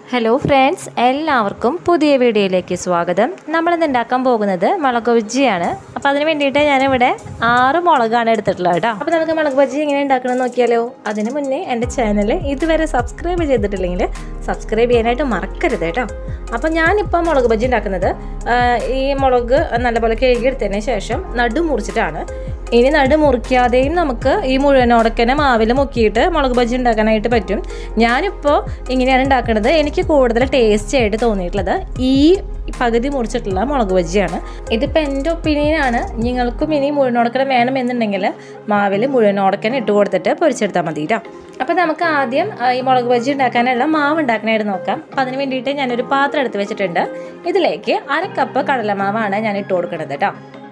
hello friends എല്ലാവർക്കും പുതിയ വീഡിയോയിലേക്ക് സ്വാഗതം നമ്മളിന്ന് ഉണ്ടാക്കാൻ പോകുന്നത് മുളക് ബജ്ജിയാണ് അപ്പോൾ അതിന് വേണ്ടിയിട്ട് ഞാനിവിടെ ആറ് മുളകാണ് എടുത്തിട്ടുള്ളത് കേട്ടോ അപ്പോൾ നമുക്ക് മുളക് ബജ്ജി എങ്ങനെ ഉണ്ടാക്കണം നോക്കിയാലോ അതിന് മുന്നേ എൻ്റെ ചാനൽ ഇതുവരെ സബ്സ്ക്രൈബ് ചെയ്തിട്ടില്ലെങ്കിൽ സബ്സ്ക്രൈബ് ചെയ്യാനായിട്ട് മറക്കരുത് കേട്ടോ അപ്പോൾ ഞാനിപ്പോൾ മുളക് ബജ്ജി ഉണ്ടാക്കുന്നത് ആ, ഈ മുളക് നല്ലപോലെ കഴുകിയെടുത്തതിന് ശേഷം നടു മുറിച്ചിട്ടാണ് ഇനി നടു മുറിക്കാതെയും നമുക്ക് ഈ മുഴുവനോടക്കനെ മാവിൽ മുക്കിയിട്ട് മുളക് ബജ്ജി ഉണ്ടാക്കാനായിട്ട് പറ്റും ഞാനിപ്പോൾ ഇങ്ങനെയാണ് ഉണ്ടാക്കുന്നത് എനിക്ക് കൂടുതൽ ടേസ്റ്റി ആയിട്ട് തോന്നിയിട്ടുള്ളത് ഈ പകുതി മുറിച്ചിട്ടുള്ള മുളക് ബജ്ജിയാണ് ഇതിപ്പോൾ എൻ്റെ ഒപ്പീനിയനാണ് നിങ്ങൾക്കും ഇനി മുഴുവനോടക്കനെ വേണമെന്നുണ്ടെങ്കിൽ മാവിൽ മുഴുവനോടക്കനെ ഇട്ട് കൊടുത്തിട്ട് പൊരിച്ചെടുത്താൽ മതി കേട്ടോ അപ്പോൾ നമുക്ക് ആദ്യം ആ, ഈ മുളക് ബജ്ജി ഉണ്ടാക്കാനുള്ള മാവ് ഉണ്ടാക്കാനായിട്ട് നോക്കാം അപ്പോൾ അതിന് വേണ്ടിയിട്ട് ഞാനൊരു പാത്രം എടുത്ത് വെച്ചിട്ടുണ്ട് ഇതിലേക്ക് അര കപ്പ് കടലമാവാണ് ഞാൻ ഇട്ട് കൊടുക്കുന്നത് കേട്ടോ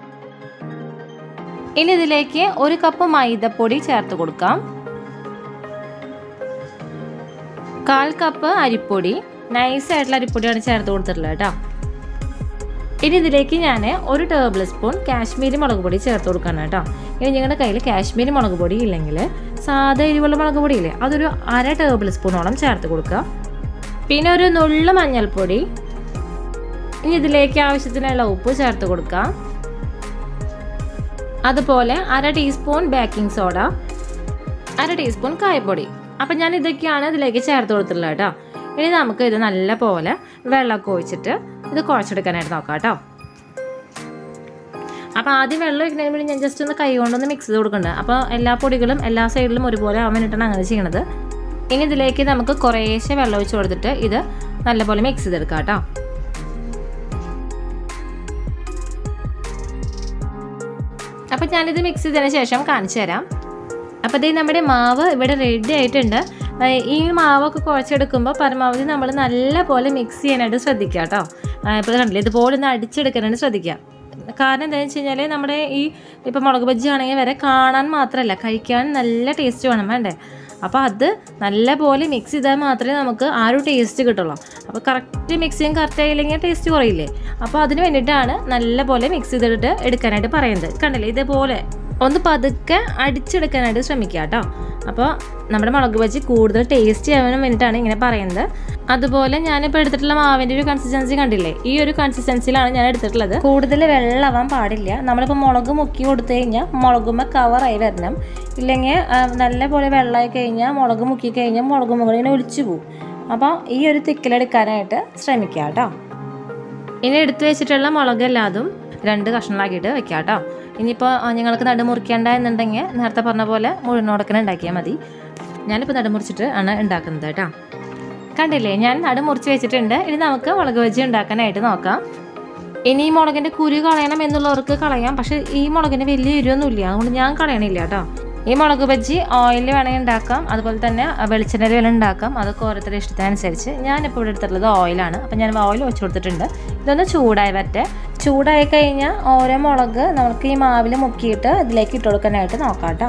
ഇനി ഇതിലേക്ക് ഒരു കപ്പ് മൈദപ്പൊടി ചേർത്ത് കൊടുക്കാം കാൽ കപ്പ് അരിപ്പൊടി നൈസ് ആയിട്ടുള്ള അരിപ്പൊടിയാണ് ചേർത്ത് കൊടുത്തിട്ടുള്ളത് കേട്ടോ ഇനി ഇതിലേക്ക് ഞാൻ ഒരു ടേബിൾ സ്പൂൺ കാശ്മീരി മുളക് പൊടി ചേർത്ത് കൊടുക്കണം കേട്ടോ ഇനി നിങ്ങളുടെ കയ്യിൽ കാശ്മീരി മുളക് പൊടി ഇല്ലെങ്കിൽ സാധാ എരിവുള്ള മുളക് പൊടി ഇല്ലേ അതൊരു അര ടേബിൾ സ്പൂണോളം ചേർത്ത് കൊടുക്കുക പിന്നെ ഒരു നുള്ളു മഞ്ഞൾപ്പൊടി ഇനി ഇതിലേക്ക് ആവശ്യത്തിനുള്ള ഉപ്പ് ചേർത്ത് കൊടുക്കാം അതുപോലെ അര ടീസ്പൂൺ ബേക്കിംഗ് സോഡ അര ടീസ്പൂൺ കായപ്പൊടി അപ്പം ഞാൻ ഇതൊക്കെയാണ് ഇതിലേക്ക് ചേർത്ത് കൊടുത്തിട്ടുള്ളത് കേട്ടോ ഇനി നമുക്ക് ഇത് നല്ല പോലെ വെള്ളമൊക്കെ ഒഴിച്ചിട്ട് ഇത് കുഴച്ചെടുക്കാനായിട്ട് നോക്കാം കേട്ടോ അപ്പോൾ ആദ്യം വെള്ളം ഒഴിക്കുന്നതിന് വേണ്ടി ഞാൻ ജസ്റ്റ് ഒന്ന് കൈ കൊണ്ടൊന്ന് മിക്സ് ചെയ്ത് കൊടുക്കുന്നുണ്ട് അപ്പോൾ എല്ലാ പൊടികളും എല്ലാ സൈഡിലും ഒരുപോലെ ആവാൻ വേണ്ടിയിട്ടാണ് അങ്ങനെ ചെയ്യണത് ഇനി ഇതിലേക്ക് നമുക്ക് കുറേശ്ശെ വെള്ളം ഒഴിച്ച് കൊടുത്തിട്ട് ഇത് നല്ലപോലെ മിക്സ് ചെയ്തെടുക്കാം കേട്ടോ അപ്പോൾ ഞാനിത് മിക്സ് ചെയ്തതിന് ശേഷം കാണിച്ചു തരാം അപ്പോൾ ഇതേ നമ്മുടെ മാവ് ഇവിടെ റെഡി ആയിട്ടുണ്ട് ആ, ഈ മാവൊക്കെ കുഴച്ചെടുക്കുമ്പോൾ പരമാവധി നമ്മൾ നല്ല പോലെ മിക്സ് ചെയ്യാനായിട്ട് ശ്രദ്ധിക്കുക കേട്ടോ ഇപ്പോൾ കണ്ടില്ലേ ഇതുപോലെ ഒന്ന് അടിച്ചെടുക്കാനായിട്ട് ശ്രദ്ധിക്കുക കാരണം എന്താണെന്ന് വെച്ച് കഴിഞ്ഞാൽ നമ്മുടെ ഈ ഇപ്പോൾ മുളക് ബജ്ജി ആണെങ്കിൽ വരെ കാണാൻ മാത്രമല്ല കഴിക്കാൻ നല്ല ടേസ്റ്റ് വേണം വേണ്ടേ അപ്പോൾ അത് നല്ല പോലെ മിക്സ് ചെയ്താൽ മാത്രമേ നമുക്ക് ആ ഒരു ടേസ്റ്റ് കിട്ടുള്ളൂ അപ്പോൾ കറക്റ്റ് മിക്സിങ് കറക്റ്റ് ആയില്ലെങ്കിൽ ടേസ്റ്റ് കുറയില്ലേ അപ്പോൾ അതിന് വേണ്ടിയിട്ടാണ് നല്ല പോലെ മിക്സ് ചെയ്തിട്ട് എടുക്കാനായിട്ട് പറയുന്നത് കണ്ടില്ലേ ഇതേപോലെ ഒന്ന് പതുക്കെ അടിച്ചെടുക്കാനായിട്ട് ശ്രമിക്കുക കേട്ടോ അപ്പോൾ നമ്മുടെ മുളക് ബജ്ജി കൂടുതൽ ടേസ്റ്റി ആവാൻ വേണ്ടിയിട്ടാണ് ഇങ്ങനെ പറയുന്നത് അതുപോലെ ഞാനിപ്പോൾ എടുത്തിട്ടുള്ള മാവിൻ്റെ ഒരു കൺസിസ്റ്റൻസി കണ്ടില്ലേ ഈ ഒരു കൺസിസ്റ്റൻസിയിലാണ് ഞാൻ എടുത്തിട്ടുള്ളത് കൂടുതൽ വെള്ളമാവാൻ പാടില്ല നമ്മളിപ്പോൾ മുളക് മുക്കി കൊടുത്തു കഴിഞ്ഞാൽ മുളകുമ്മ കവറായി വരണം ഇല്ലെങ്കിൽ ആ, നല്ല പോലെ വെള്ളമായി കഴിഞ്ഞാൽ മുളക് മുക്കി കഴിഞ്ഞാൽ മുളക് മുകളിൽ ഇങ്ങനെ ഒലിച്ചു പോകും അപ്പോൾ ഈ ഒരു തിക്കിലെടുക്കാനായിട്ട് ശ്രമിക്കുക കേട്ടോ ഇനി എടുത്തു വെച്ചിട്ടുള്ള മുളക് എല്ലാതും രണ്ട് കഷ്ണങ്ങളാക്കിയിട്ട് വെക്കാം കേട്ടോ ഇനിയിപ്പോൾ നിങ്ങൾക്ക് നടു മുറിക്കേണ്ട എന്നുണ്ടെങ്കിൽ നേരത്തെ പറഞ്ഞ പോലെ മുഴുവനോടക്കനെ ഉണ്ടാക്കിയാൽ മതി ഞാനിപ്പോൾ നടു മുറിച്ചിട്ട് ആണ് ഉണ്ടാക്കുന്നത് കേട്ടോ കണ്ടില്ലേ ഞാൻ നടു മുറിച്ച് വെച്ചിട്ടുണ്ട് ഇനി നമുക്ക് മുളക് ബജ്ജി ഉണ്ടാക്കാനായിട്ട് നോക്കാം ഇനി ഈ മുളകിൻ്റെ കുരു കളയണം എന്നുള്ളവർക്ക് കളയാം പക്ഷേ ഈ മുളകിന് വലിയ എരിവൊന്നുമില്ല അതുകൊണ്ട് ഞാൻ കളയണില്ല കേട്ടോ ഈ മുളക് ബജ്ജി ഓയിലിൽ വേണമെങ്കിൽ ഉണ്ടാക്കാം അതുപോലെ തന്നെ വെളിച്ചെണ്ണയിൽ വേണം ഉണ്ടാക്കാം അതൊക്കെ ഓരോരുത്തരുടെ ഇഷ്ടത്തിനനുസരിച്ച് ഞാനിപ്പോൾ ഇവിടെ എടുത്തിട്ടുള്ളത് ഓയിലാണ് അപ്പം ഞാൻ ഓയിൽ ഒഴിച്ചു കൊടുത്തിട്ടുണ്ട് ഇതൊന്ന് ചൂടായി വരട്ടെ ചൂടായി കഴിഞ്ഞാൽ ഓരോ മുളക് നമുക്ക് ഈ മാവിൽ മുക്കിയിട്ട് ഇതിലേക്ക് ഇട്ട് കൊടുക്കാനായിട്ട് നോക്കാം കേട്ടോ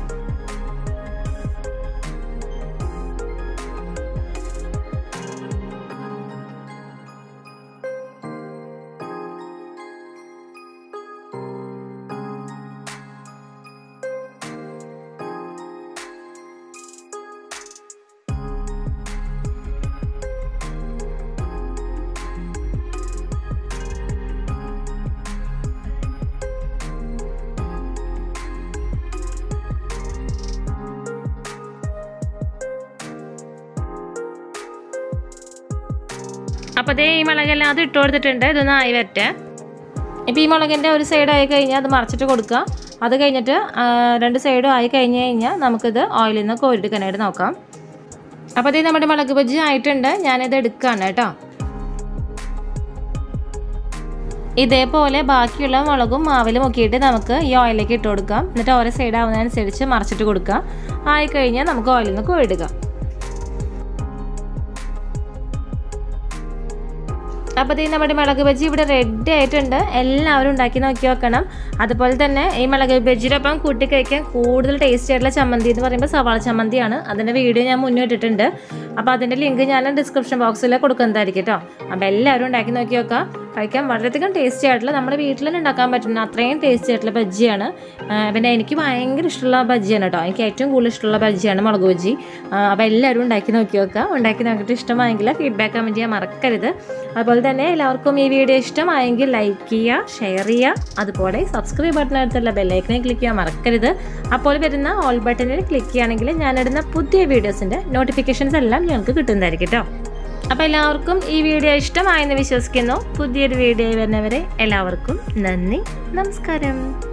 അപ്പോൾ അതേ ഈ മുളകെല്ലാം അത് ഇട്ട് കൊടുത്തിട്ടുണ്ട് ഇതൊന്ന് ആയി വരട്ടെ ഇപ്പോൾ ഈ മുളകിൻ്റെ ഒരു സൈഡ് ആയി കഴിഞ്ഞാൽ അത് മറച്ചിട്ട് കൊടുക്കുക അത് കഴിഞ്ഞിട്ട് ആ, രണ്ട് സൈഡും ആയി കഴിഞ്ഞ് കഴിഞ്ഞാൽ നമുക്കിത് ഓയിലിൽ നിന്ന് കോരിയെടുക്കാനായിട്ട് നോക്കാം അപ്പോൾ അതേ നമ്മുടെ മുളക് ബജ്ജി ആയിട്ടുണ്ട് ഞാനിത് എടുക്കുകയാണ് കേട്ടോ ഇതേപോലെ ബാക്കിയുള്ള മുളകും മാവിൽ മുക്കിയിട്ട് നമുക്ക് ഈ ഓയിലേക്ക് ഇട്ട് കൊടുക്കാം എന്നിട്ട് ഓരോ സൈഡ് ആവുന്നതനുസരിച്ച് മറച്ചിട്ട് കൊടുക്കാം ആയി കഴിഞ്ഞാൽ നമുക്ക് ഓയിലിൽ നിന്ന് കോരിടുക്കാം അപ്പോൾ ഇത് നമ്മുടെ മുളക് ബജ്ജി ഇവിടെ റെഡി ആയിട്ടുണ്ട് എല്ലാവരും ഉണ്ടാക്കി നോക്കി നോക്കണം അതുപോലെ തന്നെ ഈ മുളക് ബജ്ജിയുടെ കൂട്ടി കഴിക്കാൻ കൂടുതൽ ടേസ്റ്റി ആയിട്ടുള്ള ചമ്മന്തി എന്ന് പറയുമ്പോൾ സവാള ചമ്മന്തിയാണ് അതിൻ്റെ വീഡിയോ ഞാൻ മുന്നേ ഇട്ടിട്ടുണ്ട് അപ്പോൾ അതിൻ്റെ ലിങ്ക് ഞാൻ ഡിസ്ക്രിപ്ഷൻ ബോക്സിൽ കൊടുക്കുന്നതായിരിക്കും കേട്ടോ അപ്പോൾ എല്ലാവരും ഉണ്ടാക്കി നോക്കി നോക്കാം കഴിക്കാൻ വളരെയധികം ടേസ്റ്റി ആയിട്ടുള്ള നമ്മുടെ വീട്ടിൽ തന്നെ ഉണ്ടാക്കാൻ പറ്റുന്ന അത്രയും ടേസ്റ്റി ആയിട്ടുള്ള ബജ്ജിയാണ് ആ, പിന്നെ എനിക്ക് ഭയങ്കര ഇഷ്ടമുള്ള ബജ്ജിയാണ് കേട്ടോ എനിക്ക് ഏറ്റവും കൂടുതൽ ഇഷ്ടമുള്ള ബജ്ജിയാണ് മുളക് ബജ്ജി ആ, അപ്പോൾ എല്ലാവരും ഉണ്ടാക്കി നോക്കി നോക്കുക ഉണ്ടാക്കി നോക്കിയിട്ട് ഇഷ്ടമായെങ്കിൽ ഫീഡ്ബാക്ക് കമൻറ്റ് ചെയ്യാൻ മറക്കരുത് അതുപോലെ തന്നെ എല്ലാവർക്കും ഈ വീഡിയോ ഇഷ്ടമായെങ്കിൽ ലൈക്ക് ചെയ്യുക ഷെയർ ചെയ്യുക അതുപോലെ സബ്സ്ക്രൈബ് ബട്ടണടുത്തുള്ള ബെല്ലൈക്കനെ ക്ലിക്ക് ചെയ്യാൻ മറക്കരുത് അപ്പോൾ വരുന്ന ഓൾ ബട്ടണിൽ ക്ലിക്ക് ചെയ്യുകയാണെങ്കിൽ ഞാനിടുന്ന പുതിയ വീഡിയോസിൻ്റെ നോട്ടിഫിക്കേഷൻസ് എല്ലാം ഞങ്ങൾക്ക് കിട്ടുന്നതായിരിക്കും കേട്ടോ അപ്പോൾ എല്ലാവർക്കും ഈ വീഡിയോ ഇഷ്ടമായെന്ന് വിശ്വസിക്കുന്നു പുതിയൊരു വീഡിയോ വരുന്നവരെ എല്ലാവർക്കും നന്ദി നമസ്കാരം